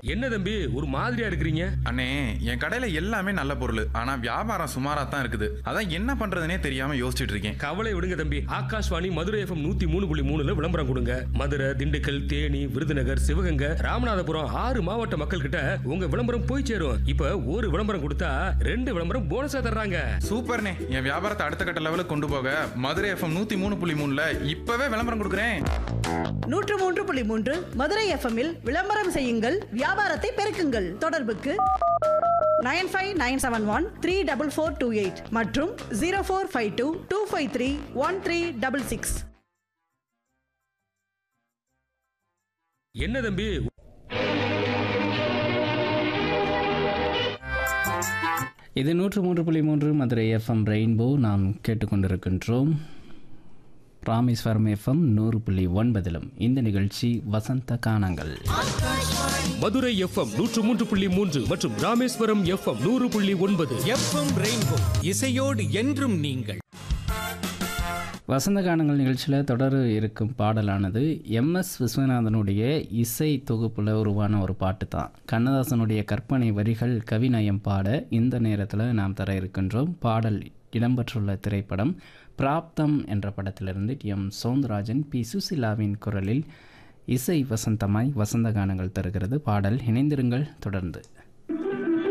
என்ன தம்பி ஒரு மாதிரியா இருக்கிறீங்க அண்ணே என் கடையில எல்லாமே நல்ல பொருள் ஆனா வியாபாரம் சுமாரா தான் இருக்குது அதான் என்ன பண்றதுனே தெரியாம யோசிச்சுட்டு இருக்கேன் கவலை விடுங்க தம்பி ஆகாஷ்வாணி மதுரை எஃப்எம் நூத்தி மூணு புள்ளி மூணுல விளம்பரம் கொடுங்க மதுரை திண்டுக்கல் தேனி விருதுநகர் சிவகங்கை ராமநாதபுரம் ஆறு மாவட்ட மக்கள் கிட்ட உங்க விளம்பரம் போய் சேரும் இப்ப ஒரு விளம்பரம் கொடுத்தா ரெண்டு விளம்பரம் போனஸா தர்றாங்க சூப்பர்ண்ணே என் வியாபாரத்தை அடுத்த கட்ட லெவலுக்கு கொண்டு போக மதுரை எஃப்எம் நூத்தி மூணு புள்ளி மூணுல இப்பவே விளம்பரம் கொடுக்குறேன் நூற்று மூன்று புள்ளி மூன்று மதுரை எஃப்எம்மில் விளம்பரம் செய்யுங்கள் வியாபாரத்தை பெருக்குங்கள் தொடர்புக்கு nine five nine seven one three double four two eight மற்றும் zero four five two two five three one three double six என்ன தம்பி இது நூற்று மூன்று புள்ளி மூன்று மதுரை எஃப்எம் ரெயின்போ நாம் கேட்டுக்கொண்டிருக்கின்றோம் ராமேஸ்வரம் எஃப்எம் நூறு புள்ளி ஒன்பதிலும் இந்த நிகழ்ச்சி வசந்த கானங்கள் மதுரை எஃப்எம் நூற்று மூன்று புள்ளி மூன்று மற்றும் ராமேஸ்வரம் எஃப்எம் நூறு புள்ளி ஒன்பது எஃப்எம் ரெயின்போ இசையோடு என்றும் நீங்கள் வசந்த கானங்கள் நிகழ்ச்சியில் தொடர் இருக்கும் பாடலானது எம்எஸ் விஸ்வநாதனுடைய இசை தொகுப்பில் உருவான ஒரு பாட்டு தான் கண்ணதாசனுடைய கற்பனை வரிகள் கவிநயம் பாட இந்த நேரத்தில் நாம் தர இருக்கின்றோம் பாடல் இடம்பெற்றுள்ள திரைப்படம் பிராப்தம் என்ற படத்திலிருந்து டி எம் சௌந்தரராஜன் பி சுசிலாவின் குரலில் இசை வசந்தமாய் வசந்த கானங்கள் தருகிறது பாடல் இணைந்திருங்கள் தொடர்ந்து